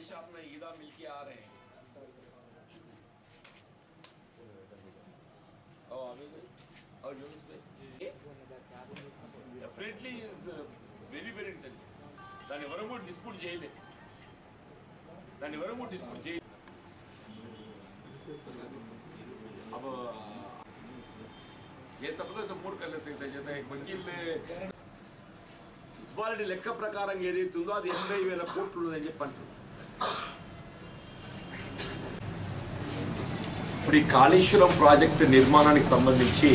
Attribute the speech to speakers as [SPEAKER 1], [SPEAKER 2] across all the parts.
[SPEAKER 1] Shop में ईदा मिल के आ रहे हैं Oh, Amir bhai? Or Yunus bhai? Definitely is uh, very, very intelligent. దాన్ని ఎవరు కూడా డిస్ప్యూట్ చేయలేదు దాన్ని ఎవరు కూడా డిస్ప్యూట్ చేయలేదు अब ये सब तो सपोर्ट कर ले सकते हैं जैसे एक वकील ने వాళ్ళ లెక్క ప్రకారం ఏదైతే ఉందో అది ఎనభై వేల కోట్లు ఉందని చెప్పి అంటున్నారు ఇప్పుడు ఈ కాళేశ్వరం ప్రాజెక్టు నిర్మాణానికి సంబంధించి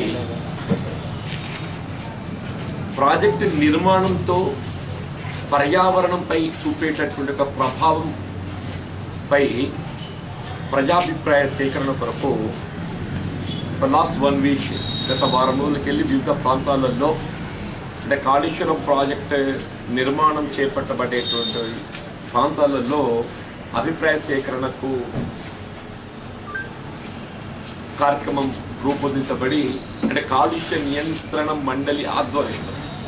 [SPEAKER 1] ప్రాజెక్టు నిర్మాణంతో పర్యావరణంపై చూపేటటువంటి ఒక ప్రభావం పై ప్రజాభిప్రాయ సేకరణ కొరకు లాస్ట్ వన్ వీక్ గత వారం రోజులకి వెళ్ళి వివిధ ప్రాంతాలలో అంటే కాళేశ్వరం ప్రాజెక్ట్ నిర్మాణం చేపట్టబడేటువంటి ప్రాంతాలలో అభిప్రాయ సేకరణకు కార్యక్రమం రూపొందించబడి అంటే కాలుష్య నియంత్రణ మండలి ఆధ్వర్యంలో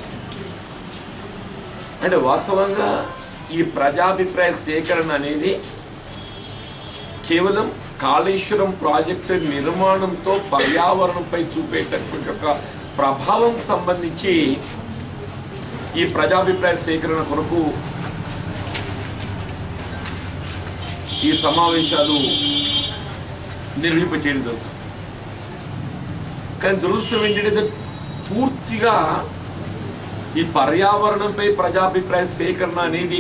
[SPEAKER 1] అంటే వాస్తవంగా ఈ ప్రజాభిప్రాయ సేకరణ అనేది కేవలం కాళేశ్వరం ప్రాజెక్టు నిర్మాణంతో పర్యావరణంపై చూపేటటువంటి ఒక ప్రభావం సంబంధించి ఈ ప్రజాభిప్రాయ సేకరణ కొరకు ఈ సమావేశాలు నిర్వహింపచేయడం జరుగుతుంది కానీ దురదృష్టం ఏంటంటే పూర్తిగా ఈ పర్యావరణంపై ప్రజాభిప్రాయ సేకరణ అనేది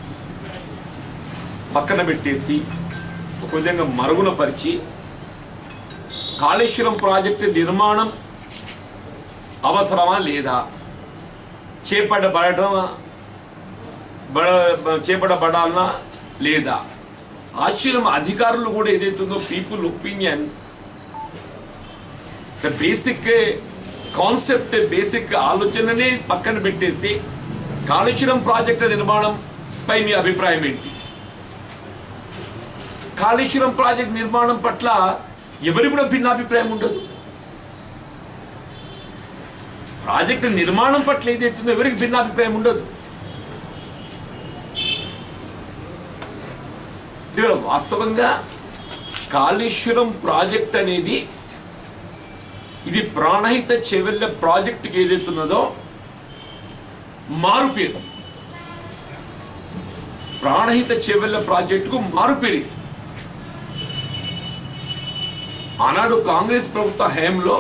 [SPEAKER 1] పక్కన పెట్టేసి ఒక విధంగా మరుగున పరిచి కాళేశ్వరం ప్రాజెక్టు నిర్మాణం అవసరమా లేదా చేపట్టబడటం బడ చేపట్టబడాలనా లేదా ఆశ్రమ అధికారులు కూడా ఏదైతుందో people opinion the basic concept basic ఆలోచననే పక్కన పెట్టేసి కాళేశ్వరం ప్రాజెక్టు నిర్మాణం పై మీ అభిప్రాయం ఏంటి కాళేశ్వరం ప్రాజెక్ట్ నిర్మాణం పట్ల ఎవరి కూడా భిన్నాభిప్రాయం ఉండదు ప్రాజెక్టు నిర్మాణం పట్ల ఏదైతుందో ఎవరికి భిన్నాభిప్రాయం ఉండదు ఇవాళ వాస్తవంగా కాళేశ్వరం ప్రాజెక్ట్ అనేది ఇది ప్రాణహిత చెవెళ్ళ ప్రాజెక్టుకి ఏదైతున్నదో మారు పేరు ప్రాణహిత చెవెళ్ళ ప్రాజెక్టుకు మారు పేరు ఇది ఆనాడు కాంగ్రెస్ ప్రభుత్వ హయాంలో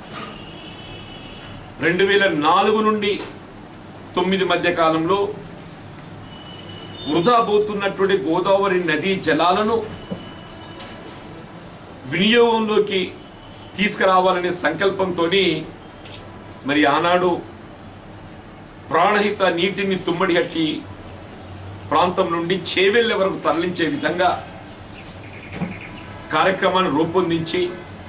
[SPEAKER 1] రెండు వేల నాలుగు నుండి తొమ్మిది మధ్య కాలంలో వృధా పోతున్నటువంటి గోదావరి నదీ జలాలను వినియోగంలోకి తీసుకురావాలనే సంకల్పంతో మరి ఆనాడు ప్రాణహిత నీటిని తుమ్మడి కట్టి ప్రాంతం నుండి చేవెళ్ళ వరకు తరలించే విధంగా కార్యక్రమాన్ని రూపొందించి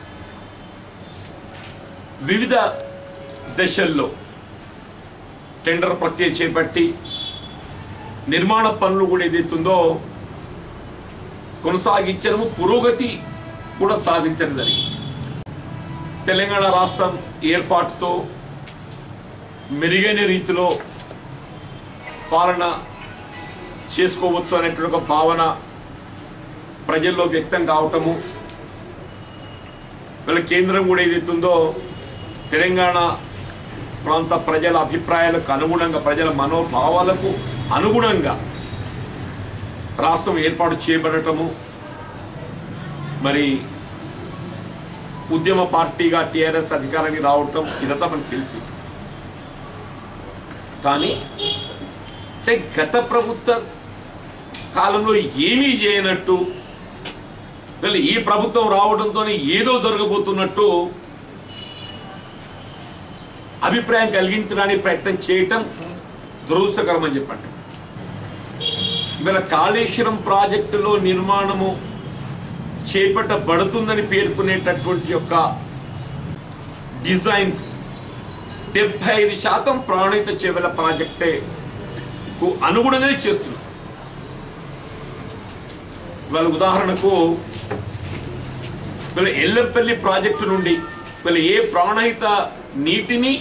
[SPEAKER 1] వివిధ దశల్లో టెండర్ ప్రక్రియ చేపట్టి నిర్మాణ పనులు కూడా ఏదైతుందో కొనసాగించడము పురోగతి కూడా సాధించడం జరిగింది తెలంగాణ రాష్ట్రం ఏర్పాటుతో మెరుగైన రీతిలో పాలన చేసుకోవచ్చు అనేటువంటి ఒక భావన ప్రజల్లో వ్యక్తం కావటము వీళ్ళ కేంద్రం కూడా ఏదైతుందో తెలంగాణ ప్రాంత ప్రజల అభిప్రాయాలకు అనుగుణంగా ప్రజల మనోభావాలకు అనుగుణంగా రాష్ట్రం ఏర్పాటు చేయబడటము మరి ఉద్యమ పార్టీగా టీఆర్ఎస్ అధికారానికి రావటం ఇదంతా మనకు తెలిసి కానీ అంటే గత ప్రభుత్వ కాలంలో ఏమీ చేయనట్టు వీళ్ళు ఈ ప్రభుత్వం రావడంతో ఏదో జరగబోతున్నట్టు అభిప్రాయం కలిగించడానికి ప్రయత్నం చేయటం దురదృష్టకరం అని చెప్పండి ఇవాళ కాళేశ్వరం ప్రాజెక్టులో నిర్మాణము చేపట్టబడుతుందని పేర్కొనేటటువంటి యొక్క డిజైన్స్ డెబ్బై ఐదు శాతం ప్రాణిత చెవెల ప్రాజెక్టే కు అనుగుణంగానే చేస్తున్నారు ఇవాళ ఉదాహరణకు వీళ్ళ ఎల్లపల్లి ప్రాజెక్టు నుండి వీళ్ళ ఏ ప్రాణహిత నీటిని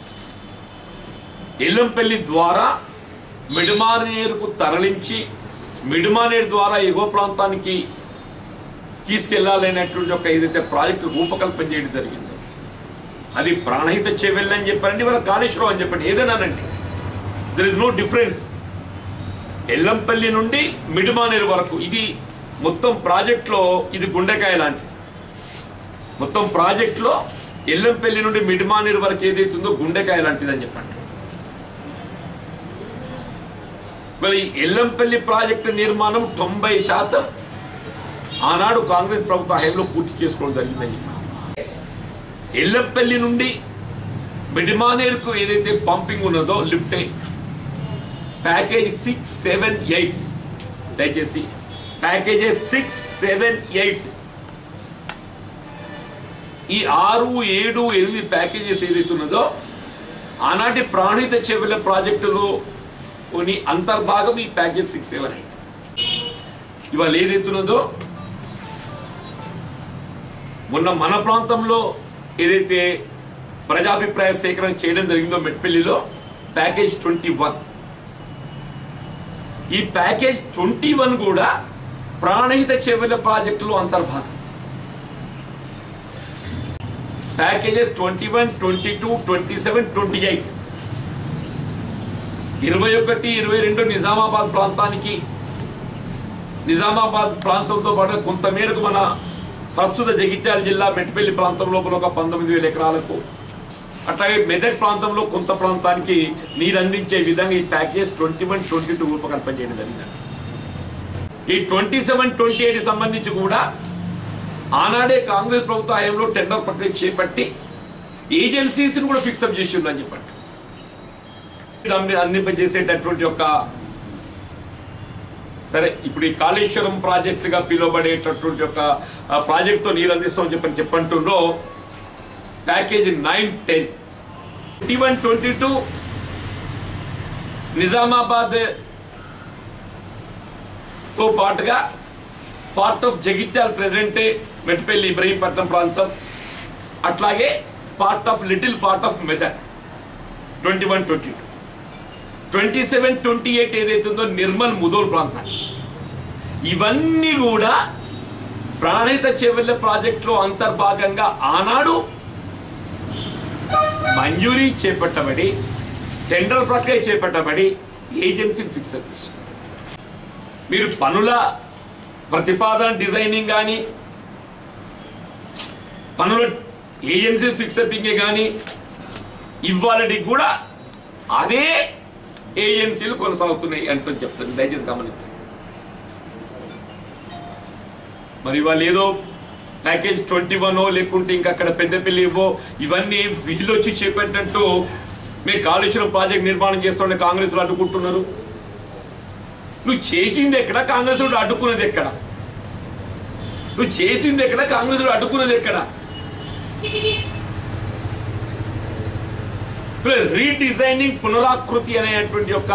[SPEAKER 1] ఎల్లంపల్లి ద్వారా మిడమానేరుకు తరలించి మిడిమానేర్ ద్వారా ఎగువ ప్రాంతానికి తీసుకెళ్లాలనేటువంటి ఒక ఏదైతే ప్రాజెక్టు రూపకల్పన చేయడం జరిగిందో అది ప్రాణహిత చెవెల్ అని చెప్పారండి వాళ్ళ కాళేశ్వరం అని చెప్పండి ఏదైనానండి there is no difference Yellampalli నుండి మిడిమానేరు వరకు ఇది మొత్తం ప్రాజెక్ట్లో ఇది గుండెకాయ లాంటిది మొత్తం ప్రాజెక్ట్లో ఎల్లంపల్లి నుండి మిడిమానేరు వరకు ఏదైతుందో గుండెకాయ లాంటిది అని చెప్పండి మరి ఈ ఎల్లంపల్లి ప్రాజెక్టు నిర్మాణం తొంభై శాతం ఆనాడు కాంగ్రెస్ ప్రభుత్వ హయాంలో పూర్తి చేసుకోవడం జరిగిందని చెప్పారు ఎల్లంపల్లి నుండి మిడిమానేరుకు ఏదైతే పంపింగ్ ఉన్నదో lift package six seven eight దయచేసి ప్యాకేజెస్ సిక్స్ సెవెన్ ఎయిట్ ఈ ఆరు ఏడు ఎనిమిది ప్యాకేజెస్ ఏదైతే ఉన్నదో ఆనాటి ప్రాణిత చెవుల ప్రాజెక్టులో కొన్ని అంతర్భాగం ఈ ప్యాకేజ్ సిక్స్ సెవెన్ ఎయిట్ ఇవాళ ఏదైతున్నదో మొన్న మన ప్రాంతంలో ఏదైతే ప్రజాభిప్రాయ సేకరణ చేయడం జరిగిందో మెట్పల్లిలో ప్యాకేజ్ ట్వంటీ వన్ ఈ ప్యాకేజ్ ట్వంటీ వన్ కూడా ప్రాణహిత చెవుల ప్రాజెక్టులో అంతర్భాగం packages twenty one twenty two twenty seven twenty eight ఇరవై ఒకటి ఇరవై రెండు నిజామాబాద్ ప్రాంతానికి నిజామాబాద్ ప్రాంతంతో పాటు కొంత మేరకు మన ప్రస్తుత జగిత్యాల జిల్లా మెట్పల్లి ప్రాంతం లోపల ఒక పంతొమ్మిది వేల ఎకరాలకు అట్లాగే మెదక్ ప్రాంతంలో కొంత ప్రాంతానికి నీరు అందించే విధంగా ఈ package twenty one twenty two రూపకల్పన చేయడం జరిగింది ఈ ట్వంటీ సెవెన్ ట్వంటీ ఎయిట్ సంబంధించి కూడా ఆనాడే కాంగ్రెస్ ప్రభుత్వ హయాంలో టెండర్ ప్రక్రియ చేపట్టి ఏజెన్సీస్ని కూడా ఫిక్సప్ చేసి ఉందని చెప్పండి అంది- అందింపజేసేటటువంటి ఒక సరే ఇప్పుడు ఈ కాళేశ్వరం ప్రాజెక్టుగా పిలువబడేటటువంటి ఒక ఆ, ప్రాజెక్టుతో నీరు అందిస్తామని చెప్పని చెప్పంటుండ్రో package nine ten twenty one twenty two Nizamabad తో పాటుగా పార్ట్ ఆఫ్ జగిత్యాల్ ప్రెసిడెంటే మెట్పల్లి ఇబ్రహీంపట్నం ప్రాంతం అట్లాగే part of little part of Medak twenty one twenty two twenty seven twenty eight ఏదైతుందో నిర్మల్ ముదోల్ ప్రాంతం ఇవన్నీ కూడా ప్రాణిత చెవెళ్ళ ప్రాజెక్టులో అంతర్భాగంగా ఆనాడు మంజూరీ చేపట్టబడి టెండర్ ప్రక్రియ చేపట్టబడి ఏజెన్సీని ఫిక్స్ చేశారు మీరు పనుల ప్రతిపాదన డిజైనింగ్ కానీ పనుల ఏజెన్సీ ఫిక్సపింగే కానీ ఇవ్వాలని కూడా అదే ఏజెన్సీలు కొనసాగుతున్నాయి అంటూ చెప్తుంది దయచేసి గమనించండి మరి వాళ్ళు ఏదో ప్యాకేజ్ ట్వంటీ వన్ లేకుంటే ఇంకా అక్కడ పెద్దపల్లి ఇవ్వో ఇవన్నీ వీళ్ళు వచ్చి చెప్పేటట్టు మేము కాళేశ్వరం ప్రాజెక్ట్ నిర్మాణం చేస్తుండే కాంగ్రెస్ అడ్డుకుంటున్నారు నువ్వు చేసింది ఎక్కడ కాంగ్రెస్ వాడు అడ్డుకున్నది ఎక్కడ నువ్వు చేసింది ఎక్కడ కాంగ్రెస్ వాడు అడ్డుకున్నది ఎక్కడ రీడిజైనింగ్ పునరాకృతి అనేటువంటి యొక్క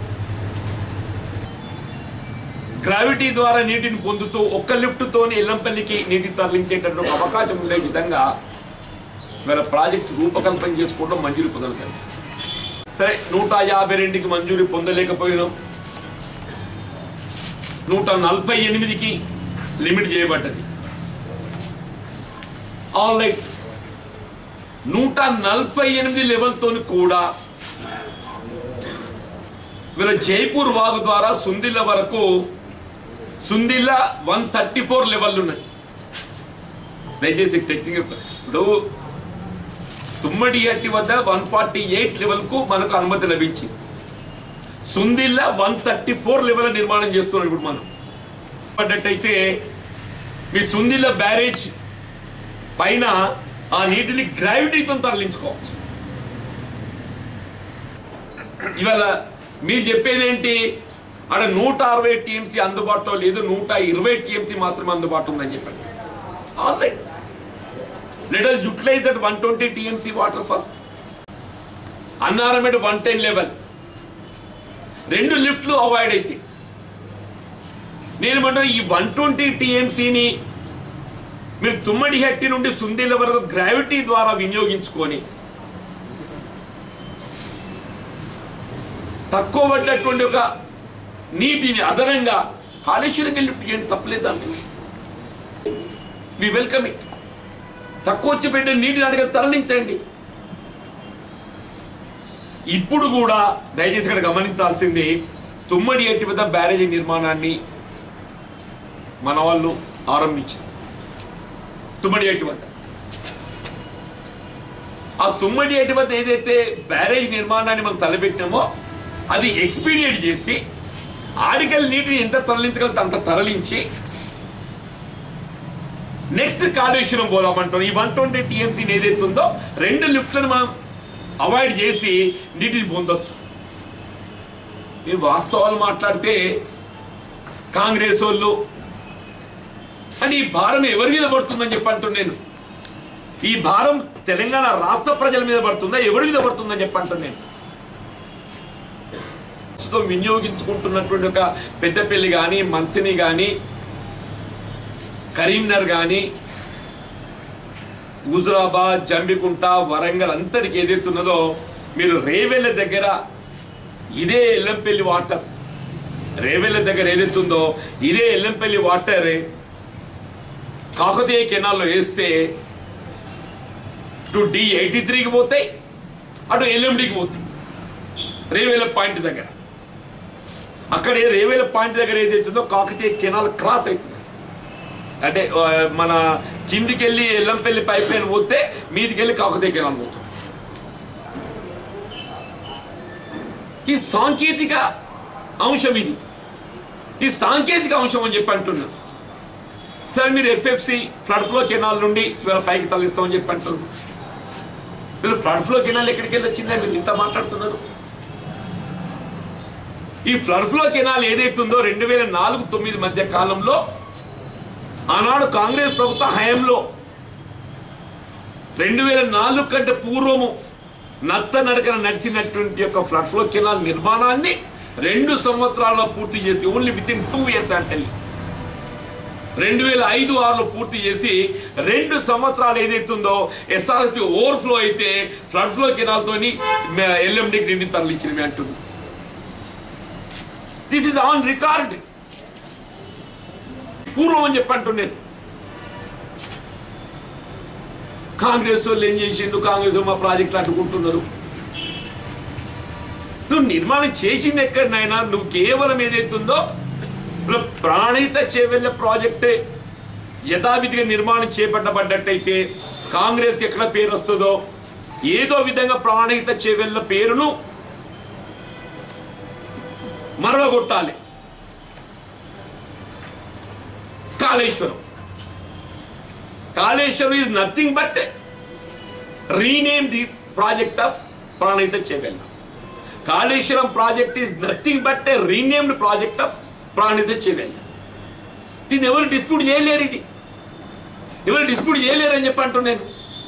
[SPEAKER 1] గ్రావిటీ ద్వారా నీటిని పొందుతూ ఒక్క లిఫ్ట్తోని ఎల్లంపల్లికి నీటి తరలించేటటువంటి ఒక అవకాశం ఉండే విధంగా మన ప్రాజెక్ట్ రూపకల్పన చేసుకోవడం మంజూరు పొందగలిగారు సరే నూట యాభై రెండుకి మంజూరీ పొందలేకపోయినాం నూట నలభై ఎనిమిదికి లిమిట్ చేయబడ్డది ఆల్ రైట్ నూట నలభై ఎనిమిది లెవెల్తో కూడా వీళ్ళ జైపూర్ వాగు ద్వారా సుందిల్ల వరకు Sundilla one thirty four level ఉన్నది దయచేసి టెక్నిక్ ఇప్పుడు తుమ్మడి అట్టి వద్ద వన్ ఫార్టీ ఎయిట్ లెవెల్కు మనకు అనుమతి లభించింది Sundilla one thirty four level నిర్మాణం చేస్తున్నాం ఇప్పుడు మనం పడ్డట్టయితే మీ సుందిల్ల బ్యారేజ్ పైన ఆ నీటిని గ్రావిటీతో తరలించుకోవచ్చు ఇవాళ మీరు చెప్పేది ఏంటి అక్కడ నూట అరవై టీఎంసీ అందుబాటులో లేదు నూట ఇరవై టీఎంసీ మాత్రమే అందుబాటులో ఉందని చెప్పండి all right let us utilise that one twenty TMC water first అన్నారమేట్ వన్ టెన్ లెవెల్ రెండు లిఫ్ట్లు అవాయిడ్ అయితే నేను ఏమంటాను ఈ వన్ ట్వంటీ టీఎంసీని మీరు తుమ్మడి హట్టి నుండి సుందీల వరకు గ్రావిటీ ద్వారా వినియోగించుకొని తక్కువ పడ్డటువంటి ఒక నీటిని అదనంగా కాళేశ్వరంగా లిఫ్ట్ చేయండి తప్పలేదు దాంట్లో వి వెల్కమ్ ఇట్ తక్కువ వచ్చి పెట్టే నీటిని అడిగి తరలించండి ఇప్పుడు కూడా దయచేసి ఇక్కడ గమనించాల్సింది తుమ్మడి ఎట్టి వద్ద బ్యారేజీ నిర్మాణాన్ని మన వాళ్ళు ఆరంభించారు తుమ్మడి ఎట్టి వద్ద ఆ తుమ్మడి ఎట్టి వద్ద ఏదైతే బ్యారేజ్ నిర్మాణాన్ని మనం తలపెట్టినామో అది ఎక్స్పీడియట్ చేసి ఆడికల్ నీటిని ఎంత తరలించగలిగితే అంత తరలించి నెక్స్ట్ కాళేశ్వరం పోదామంటాం ఈ వన్ ట్వంటీ టీఎంసీని ఏదైతే ఉందో రెండు లిఫ్ట్లను మనం అవాయిడ్ చేసి నీటిని పొందొచ్చు మీరు వాస్తవాలు మాట్లాడితే కాంగ్రెస్ వాళ్ళు అని ఈ భారం ఎవరి మీద పడుతుందని చెప్పి అంటున్నాను నేను ఈ భారం తెలంగాణ రాష్ట్ర ప్రజల మీద పడుతుందా ఎవరి మీద పడుతుందని చెప్పి అంటున్నాను నేను ప్రస్తుతం వినియోగించుకుంటున్నటువంటి ఒక పెద్దపల్లి కానీ మంతిని కానీ కరీంనగర్ కానీ హుజురాబాద్ జంబికుంట వరంగల్ అంతటికి ఏదైతే ఉన్నదో మీరు రేవెల్ల దగ్గర ఇదే ఎల్లంపల్లి వాటర్ రేవెల్ల దగ్గర ఏదైతే ఉందో ఇదే ఎల్లంపల్లి వాటర్ కాకతీయ కెనాల్లో వేస్తే టు డి ఎయిటీ త్రీకి పోతాయి అటు ఎల్ఎండికి పోతాయి రేవేల పాయింట్ దగ్గర అక్కడ ఏ రేవేల పాయింట్ దగ్గర ఏదైతే ఉందో కాకతీయ కెనాల్ క్రాస్ అవుతుంది అంటే ఆ, మన కిందికి వెళ్ళి ఎల్లంపల్లి పైప్ లైన్ పోతే మీదికి వెళ్ళి కాకతీయ కెనాల్ పోతుంది ఈ సాంకేతిక అంశం ఇది ఈ సాంకేతిక అంశం అని చెప్పి అంటున్నా సరే మీరు ఎఫ్ఎఫ్సి ఫ్లడ్ ఫ్లో కెనాల్ నుండి ఇవాళ పైకి తరలిస్తామని చెప్పి అంటున్నారు వీళ్ళు ఫ్లడ్ ఫ్లో కెనాల్ ఎక్కడికి వెళ్ళి వచ్చిందని మీరు ఇంత మాట్లాడుతున్నారు ఈ ఫ్లడ్ ఫ్లో కెనాల్ ఏదైతుందో రెండు వేల నాలుగు తొమ్మిది మధ్య కాలంలో ఆనాడు కాంగ్రెస్ ప్రభుత్వ హయాంలో రెండు వేల నాలుగు కంటే పూర్వము నత్త నడకన నడిచినటువంటి యొక్క ఫ్లడ్ ఫ్లో కెనాల్ నిర్మాణాన్ని రెండు సంవత్సరాల్లో పూర్తి చేసి only within two years అంటే రెండు వేల ఐదు ఆరులో పూర్తి చేసి రెండు సంవత్సరాలు ఏదైతుందో ఎస్ఆర్ఎస్పి ఓవర్ఫ్లో అయితే ఫ్లడ్ ఫ్లో కెనాల్తోని ఎల్ఎండికి నిండి తరలించింది అంటుంది దిస్ ఇస్ ఆన్ రికార్డ్ పూర్వం అని చెప్పి అంటున్నాను కాంగ్రెస్ వాళ్ళు ఏం చేసిండు కాంగ్రెస్ వాళ్ళు మా ప్రాజెక్టులు అడ్డుకుంటున్నారు నువ్వు నిర్మాణం చేసింది ఎక్కడ నాయనా నువ్వు కేవలం ఏదైతుందో నువ్వు ప్రాణహిత చేవెళ్ళ ప్రాజెక్టే యథావిధిగా నిర్మాణం చేపట్టబడ్డట్టయితే కాంగ్రెస్కి ఎక్కడ పేరు వస్తుందో ఏదో విధంగా ప్రాణహిత చేవెళ్ళ పేరును మరవగొట్టాలి Kaleshwaram Kaleshwaram is nothing but rename the project of Pranahita Chevella Kaleshwaram project is nothing but renamed project of Pranahita Chevella దీన్ని ఎవరు డిస్ప్యూట్ చేయలేరు ఇది ఎవరు డిస్ప్యూట్ చేయలేరు అని చెప్పి అంటున్నాను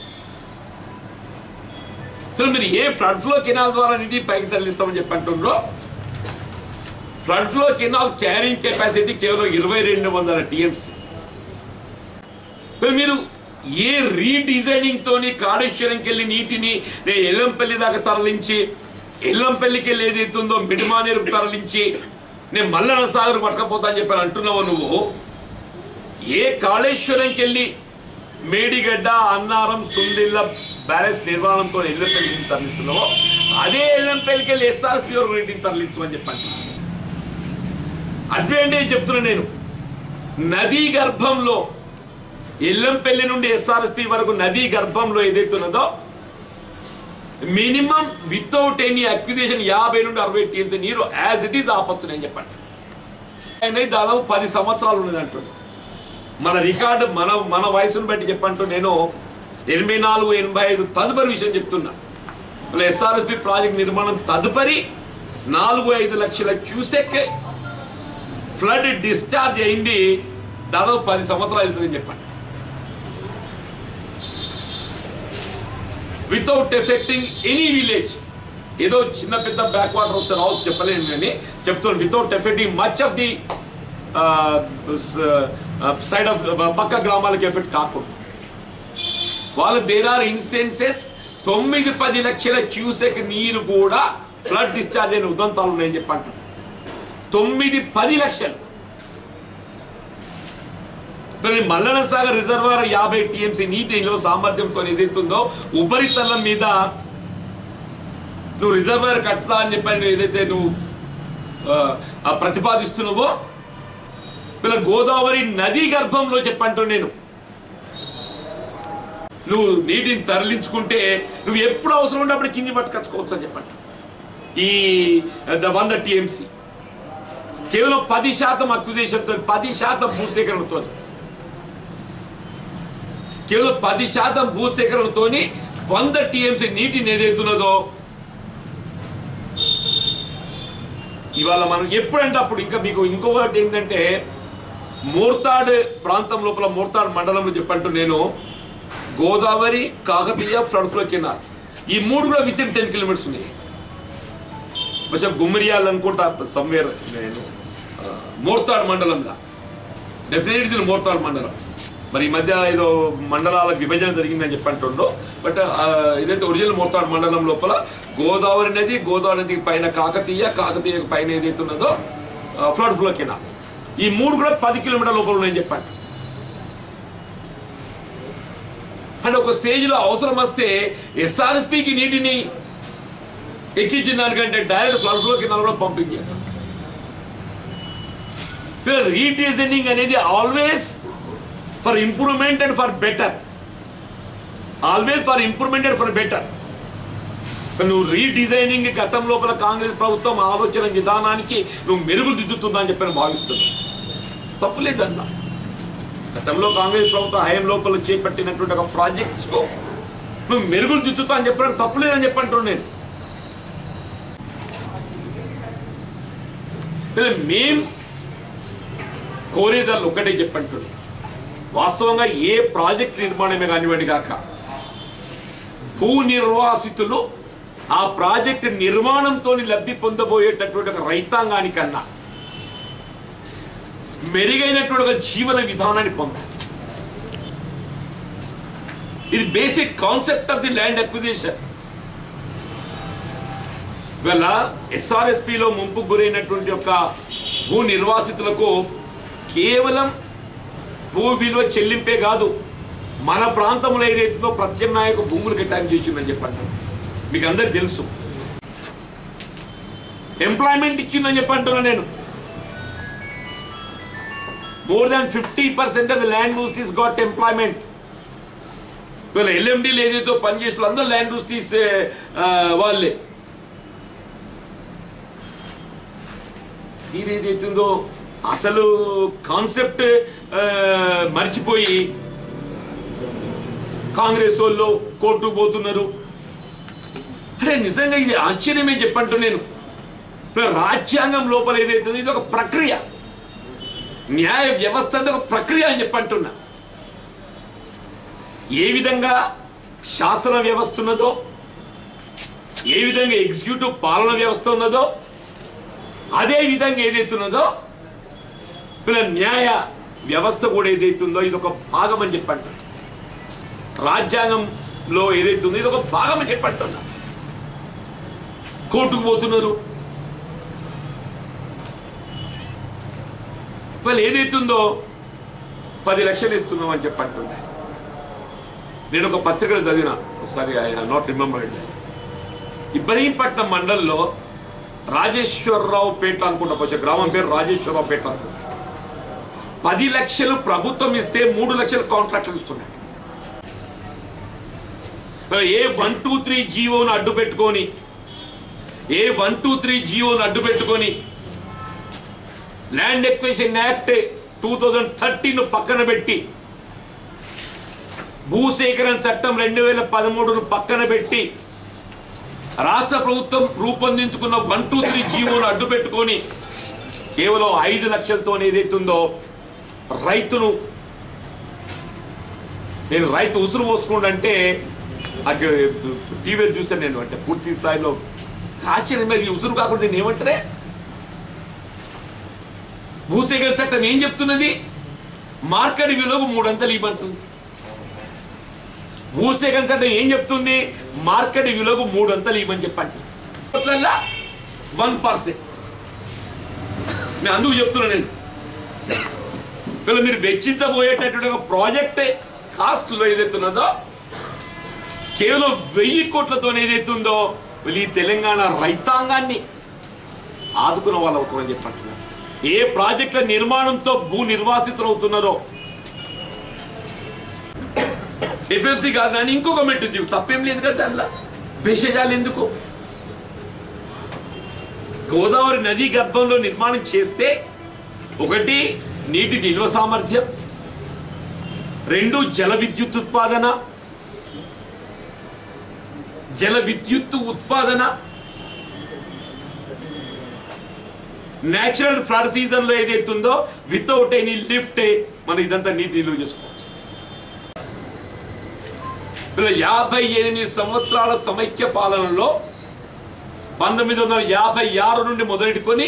[SPEAKER 1] అసలు మీరు ఏ ఫ్లడ్ ఫ్లో కెనాల్ ద్వారా నీటి పైకి తరలిస్తామని చెప్పి అంటుండ్రో flood flow canal carrying capacity కేవలం ఇరవై రెండు వందల టీఎంసీ మరి మీరు ఏ రీడిజైనింగ్ తోని కాళేశ్వరంకి వెళ్ళి నీటిని నేను ఎల్లంపల్లి దాకా తరలించి ఎల్లంపల్లికి వెళ్ళి ఏదైతుందో మిడిమానేరుకు తరలించి నేను మల్లన సాగర్ పట్టకపోతా అని చెప్పి అంటున్నావు నువ్వు ఏ కాళేశ్వరంకి వెళ్ళి మేడిగడ్డ అన్నారం సుందిల్ల బ్యారేజ్ నిర్మాణంతో ఎల్లంపల్లిని తరలిస్తున్నావో అదే ఎల్లంపల్లికి వెళ్ళి ఎస్ఆర్ఎస్పీ నీటిని తరలించమని చెప్పండి అడ్వాంటేజ్ చెప్తున్నా నేను నదీ గర్భంలో ఎల్లంపల్లి నుండి ఎస్ఆర్ఎస్పి వరకు నదీ గర్భంలో ఏదైతే ఉన్నదో మినిమం వితౌట్ ఎనీ అక్విజేషన్ యాభై నుండి అరవై టీఎంత నీరు యాజ్ ఇట్ ఈజ్ ఆపచ్చు నేను చెప్పండి ఆయన దాదాపు పది సంవత్సరాలు ఉన్నది అంటుండే మన రికార్డు మన మన వయసును బట్టి చెప్పంటూ నేను ఎనభై నాలుగు ఎనభై ఐదు తదుపరి విషయం చెప్తున్నా మళ్ళీ ఎస్ఆర్ఎస్పి ప్రాజెక్ట్ నిర్మాణం తదుపరి నాలుగు ఐదు లక్షల క్యూసెక్ ఫ్లడ్ డిశ్చార్జ్ అయింది దాదాపు పది సంవత్సరాలు అవుతుందని చెప్పండి వితౌట్ ఎఫెక్టింగ్ ఎనీ విలేజ్ ఏదో చిన్న పెద్ద బ్యాక్ వాటర్ వస్తే రావచ్చు చెప్పలేను కానీ చెప్తున్నాను without affecting much of the side of పక్క గ్రామాలకు ఎఫెక్ట్ కాకుండా వాళ్ళు దేర్ ఆర్ ఇన్స్టెన్సెస్ తొమ్మిది పది లక్షల క్యూసెక్ నీరు కూడా ఫ్లడ్ డిశ్చార్జ్ అయిన ఉదంతాలు ఉన్నాయని చెప్పి అంటున్నారు తొమ్మిది పది లక్షలు మరి మల్లన సాగర్ రిజర్వాయర్ యాభై టీఎంసీ నీటి నిల్వ సామర్థ్యంతో ఏదైతుందో ఉపరితలం మీద నువ్వు రిజర్వాయర్ కట్టుతా అని చెప్పి నువ్వు ఏదైతే నువ్వు ఆ, ఆ ప్రతిపాదిస్తున్నావో వీళ్ళ గోదావరి నదీ గర్భంలో చెప్పంటూ నేను నువ్వు నీటిని తరలించుకుంటే నువ్వు ఎప్పుడు అవసరం ఉంటే అప్పుడు కింది పట్టుకొచ్చుకోవచ్చు అని చెప్పండి ఈ ద వంద టీఎంసీ కేవలం పది శాతం అక్విజేషన్తో పది శాతం భూసేకరణతో కేవలం పది శాతం భూసేకరణతో వంద టీఎంసీ నీటిని ఏదైతున్నదో ఇవాళ మనం ఎప్పుడంటే అప్పుడు ఇంకా మీకు ఇంకొకటి ఏంటంటే మోర్తాడ్ ప్రాంతం లోపల మోర్తాడ్ మండలంలో చెప్పంటూ నేను Godavari Kakatiya flood flow canal ఈ మూడు కూడా విత్ ఇన్ టెన్ కిలోమీటర్స్ ఉన్నాయి కొంచెం గుమ్మరియాలు అనుకుంటా సమ్వేర్ నేను ఆ, మోర్తాడ్ మండలంగా డెఫినెట్లీ ఇది మోర్తాడ్ మండలం మరి ఈ మధ్య ఏదో మండలాల విభజన జరిగిందని చెప్పంటుండో బట్ ఆ, ఇదైతే ఒరిజినల్ మోర్తాడ్ మండలం లోపల గోదావరి నది గోదావరి నదికి పైన కాకతీయ కాకతీయ పైన ఏదైతే ఉన్నదో ఫ్లడ్ ఫ్లో కెనాల్ ఈ మూడు కూడా పది కిలోమీటర్ లోపల ఉన్నాయని చెప్పండి అంటే ఒక స్టేజ్లో అవసరం వస్తే ఎస్ఆర్ఎస్పికి నీటిని ఎక్కించిన దానికంటే డైరెక్ట్ ఫ్లడ్ ఫ్లో కింద కూడా పంపింగ్ చేస్తాం రీడిజైనింగ్ అనేది always for improvement and for better always for improvement and for better నువ్వు రీడిజైనింగ్ గతం లోపల కాంగ్రెస్ ప్రభుత్వం ఆలోచన విధానానికి నువ్వు మెరుగులు దిద్దుతుందా అని చెప్పి నేను భావిస్తున్నాను తప్పులేదన్నా గతంలో కాంగ్రెస్ ప్రభుత్వం హయం లోపల చేపట్టినటువంటి ఒక ప్రాజెక్ట్స్ కు నువ్వు మెరుగులు దిద్దుతా అని చెప్పడం తప్పులేదని చెప్పంటున్నాను నేను ఇలా మేం కోరేదాన్ని ఒకటే చెప్పంటున్నాను వాస్తవంగా ఏ ప్రాజెక్ట్ నిర్మాణమే కానివ్వండి కాక భూ నిర్వాసితులు ఆ ప్రాజెక్ట్ నిర్మాణంతో లబ్ధి పొందబోయేటటువంటి ఒక రైతాంగానికన్నా మెరుగైనటువంటి ఒక జీవన విధానాన్ని పొందాలి ఇది basic concept of the land acquisition ఇవాళ ఎస్ఆర్ఎస్పిలో ముంపు గురైనటువంటి ఒక భూ నిర్వాసితులకు కేవలం భూ విలువ చెల్లింపే కాదు మన ప్రాంతంలో ఏదైతుందో ప్రత్యామ్నాయక భూములు కేటాయింపు చేసిందని చెప్పండి మీకు అందరికి తెలుసు ఎంప్లాయ్మెంట్ ఇచ్చిందని చెప్పంటున్నా నేను more than fifty percent of the land use is got employment వీళ్ళ ఎల్ఎండీలు ఏదైతే పనిచేసిన అందరూ ల్యాండ్ యూస్ తీసే వాళ్ళే మీరు ఏదైతుందో అసలు కాన్సెప్ట్ మర్చిపోయి కాంగ్రెస్ వాళ్ళు కోర్టుకు పోతున్నారు అంటే నిజంగా ఇది ఆశ్చర్యమే చెప్పంటూ నేను రాజ్యాంగం లోపల ఏదైతుందో ఇది ఒక ప్రక్రియ న్యాయ వ్యవస్థ అనేది ఒక ప్రక్రియ అని చెప్పంటున్నా ఏ విధంగా శాసన వ్యవస్థ ఉన్నదో ఏ విధంగా ఎగ్జిక్యూటివ్ పాలన వ్యవస్థ ఉన్నదో అదే విధంగా ఏదైతున్నదో ఇలా న్యాయ వ్యవస్థ కూడా ఏదైతుందో ఇది ఒక భాగం అని చెప్పంట రాజ్యాంగంలో ఏదైతుందో ఇది ఒక భాగం అని చెప్పంటున్నా కోర్టుకు పోతున్నారు వాళ్ళు ఏదైతుందో పది లక్షలు ఇస్తున్నాం అని చెప్పంటున్నా నేను ఒక పత్రికలు చదివిన ఒకసారి ఐ నాట్ రిమెంబర్ ఇబ్రహీంపట్నం మండలంలో రాజేశ్వరరావు పేట అనుకుంటా కొంచెం గ్రామం పేరు రాజేశ్వరరావు పేట అనుకుంటా పది లక్షలు ప్రభుత్వం ఇస్తే మూడు లక్షలు కాంట్రాక్ట్లు ఇస్తున్నాయి ఏ వన్ టూ త్రీ జీవోను అడ్డు పెట్టుకొని ఏ వన్ టూ త్రీ జీవోను అడ్డు పెట్టుకొని land acquisition act two thousand thirteen పక్కన పెట్టి భూసేకరణ చట్టం రెండు వేల పదమూడును పక్కన పెట్టి రాష్ట్ర ప్రభుత్వం రూపొందించుకున్న వన్ టూ త్రీ జీవోను అడ్డు పెట్టుకొని కేవలం ఐదు లక్షలతో ఏదైతుందో రైతును నేను రైతు ఉసురు పోసుకుంటే నాకు టీవీ చూసాను నేను అంటే పూర్తి స్థాయిలో ఆశ్చర్యం ఈ ఉసురు కాకుండా దీన్ని ఏమంటారే భూసేకరణ చట్టం ఏం చెప్తున్నది మార్కెట్ విలువకు మూడంతలు ఇవ్వమంటుంది భూసేకరణ చట్టం ఏం చెప్తుంది మార్కెట్ విలువకు మూడు అంతలు ఇవ్వని చెప్పండి వన్ పర్సెంట్ నేను అందుకు చెప్తున్నా నేను వీళ్ళు మీరు వెచ్చించబోయేటటువంటి ఒక ప్రాజెక్టే కాస్ట్లో ఏదైతున్నదో కేవలం వెయ్యి కోట్లతో ఏదైతుందో వీళ్ళు ఈ తెలంగాణ రైతాంగాన్ని ఆదుకున్న వాళ్ళు అవుతారని చెప్పంటున్నారు ఏ ప్రాజెక్టుల నిర్మాణంతో భూ నిర్వాసితులు అవుతున్నారో ఎఫ్ఎఫ్సి కాదు కానీ ఇంకొక మెట్టు దిగు తప్పేం లేదు కదా దానిలో భేషజాలు ఎందుకు గోదావరి నదీ గర్భంలో నిర్మాణం చేస్తే ఒకటి నీటి నిల్వ సామర్థ్యం రెండు జల విద్యుత్ ఉత్పాదన జల విద్యుత్ ఉత్పాదన నేచురల్ ఫ్లడ్ సీజన్ లో ఏదైతుందో వితౌట్ ఎనీ లిఫ్ట్ మనం ఇదంతా నీటి నిల్వ చేసుకోవచ్చు ఇలా యాభై ఎనిమిది సంవత్సరాల సమైక్య పాలనలో పంతొమ్మిది వందల యాభై ఆరు నుండి మొదలెట్టుకొని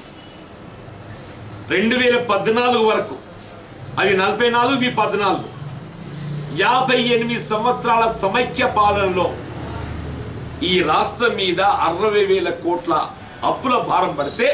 [SPEAKER 1] రెండు వేల పద్నాలుగు వరకు అవి నలభై నాలుగు ఇవి పద్నాలుగు యాభై ఎనిమిది సంవత్సరాల సమైక్య పాలనలో ఈ రాష్ట్రం మీద అరవై వేల కోట్ల అప్పుల భారం పడితే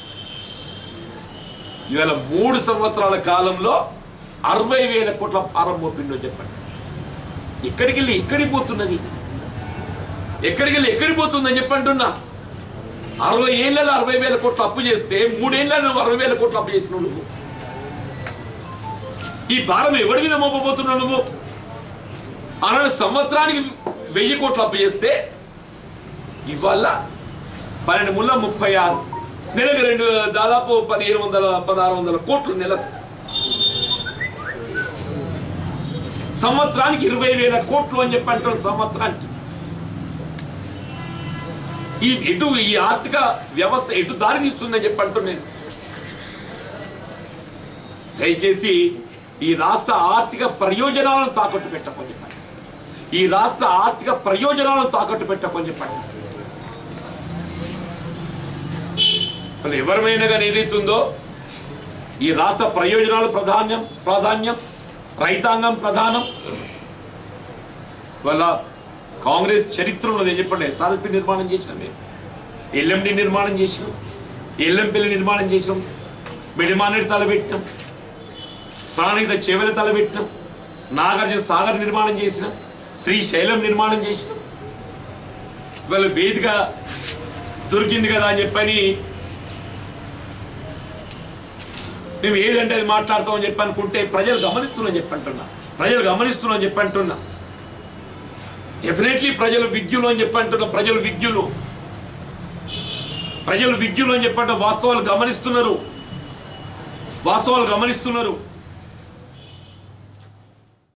[SPEAKER 1] ఇవాళ మూడు సంవత్సరాల కాలంలో అరవై వేల కోట్ల భారం మోపిండో చెప్పండి ఎక్కడికి వెళ్ళి ఎక్కడికి పోతున్నది ఎక్కడికి వెళ్ళి ఎక్కడికి పోతుందని చెప్పంటున్నా అరవై ఏళ్ళలో అరవై వేల కోట్లు అప్పు చేస్తే మూడేళ్ళలో నువ్వు అరవై వేల కోట్లు అప్పు చేసినావు నువ్వు ఈ భారం ఎవడి మీద మోపబోతున్నావు నువ్వు ఆనాడు సంవత్సరానికి వెయ్యి కోట్లు అప్పు చేస్తే ఇవాళ పన్నెండు ముళ్ళ ముప్పై ఆరు నెలకు రెండు దాదాపు పదిహేను వందల పదహారు వందల కోట్లు నెలకు సంవత్సరానికి ఇరవై వేల కోట్లు అని చెప్పి అంటారు సంవత్సరానికి ఈ ఎటు ఈ ఆర్థిక వ్యవస్థ ఎటు దారి తీస్తుందని చెప్పి అంటూ నేను దయచేసి ఈ రాష్ట్ర ఆర్థిక ప్రయోజనాలను తాకట్టు పెట్టమని చెప్పండి ఈ రాష్ట్ర ఆర్థిక ప్రయోజనాలను తాకట్టు పెట్టమని చెప్పండి మరి ఎవరమైనా కానీ ఏదైతుందో ఈ రాష్ట్ర ప్రయోజనాలు ప్రాధాన్యం ప్రాధాన్యం రైతాంగం ప్రధానం వల్ల కాంగ్రెస్ చరిత్రలో నేను చెప్పండి ఎస్ఆర్ఎస్పి నిర్మాణం చేసినాం మేము ఎల్ఎండి నిర్మాణం చేసినాం ఎల్ఎంపల్లి నిర్మాణం చేసినాం మిడిమానేడు తలబెట్టినాం ప్రాణిత చెవెల తలబెట్టినాం నాగార్జున సాగర్ నిర్మాణం చేసినాం శ్రీశైలం నిర్మాణం చేసినాం ఇవాళ వేదిక దొరికింది కదా అని చెప్పని మేము ఏదంటే అది మాట్లాడతామని చెప్పి అనుకుంటే ప్రజలు గమనిస్తున్నాం చెప్పి అంటున్నా ప్రజలు గమనిస్తున్నాం చెప్పి అంటున్నా డెఫినెట్లీ ప్రజలు విద్యులు అని చెప్పి అంటున్నా ప్రజలు విద్యులు ప్రజలు విద్యులు అని చెప్పంటే వాస్తవాలు గమనిస్తున్నారు వాస్తవాలు గమనిస్తున్నారు